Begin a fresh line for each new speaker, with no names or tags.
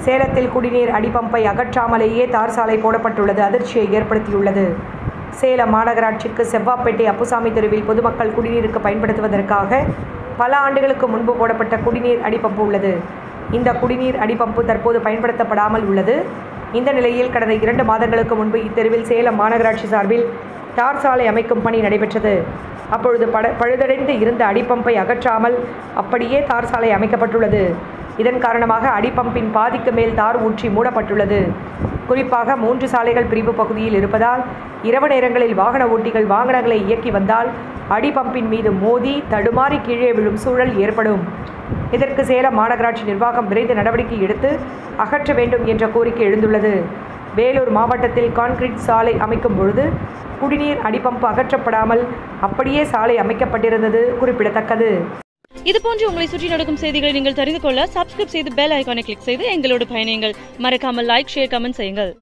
சேலத்தில் குடிநீர் அடிப்பம்பை அகற்றாமலேயே தார் சாலை போடப்பட்டுள்ளது அதிர்ச்சியை ஏற்படுத்தியுள்ளது சேலம் மாநகராட்சிக்கு செவ்வாப்பேட்டை அப்புசாமி தெருவில் பொதுமக்கள் குடிநீருக்கு பயன்படுத்துவதற்காக பல ஆண்டுகளுக்கு முன்பு போடப்பட்ட குடிநீர் அடிப்பம்பு உள்ளது இந்த குடிநீர் அடிப்பம்பு தற்போது பயன்படுத்தப்படாமல் உள்ளது இந்த நிலையில் கடந்த இரண்டு மாதங்களுக்கு முன்பு இத்தெருவில் சேலம் மாநகராட்சி சார்பில் தார் சாலை அமைக்கும் பணி நடைபெற்றது அப்பொழுது பட பழுதடைந்து இருந்த அடிப்பம்பை அகற்றாமல் அப்படியே தார் சாலை அமைக்கப்பட்டுள்ளது இதன் காரணமாக அடிப்பம்பின் பாதிக்கு மேல் தார் ஊற்றி மூடப்பட்டுள்ளது குறிப்பாக மூன்று சாலைகள் பிரிவு பகுதியில் இருப்பதால் இரவு நேரங்களில் வாகன ஓட்டிகள் வாகனங்களை இயக்கி வந்தால் அடிப்பம்பின் மீது மோதி தடுமாறி கீழே விழும் சூழல் ஏற்படும் இதற்கு சேலம் மாநகராட்சி நிர்வாகம் விரைந்து நடவடிக்கை எடுத்து அகற்ற வேண்டும் என்ற கோரிக்கை எழுந்துள்ளது வேலூர் மாவட்டத்தில் கான்கிரீட் சாலை அமைக்கும் பொழுது குடிநீர் அடிப்பம்பு அகற்றப்படாமல் அப்படியே சாலை அமைக்கப்பட்டிருந்தது குறிப்பிடத்தக்கது
இது போன்று உங்களை சுற்றி நடக்கும் செய்திகளை நீங்கள் தெரிந்து கொள்ள சப்ஸ்கிரைப் செய்து பெல் ஐகானை கிளிக் செய்து எங்களோடு பயணியுங்கள் மறக்காமல் லைக் ஷேர் கமெண்ட் செய்யுங்கள்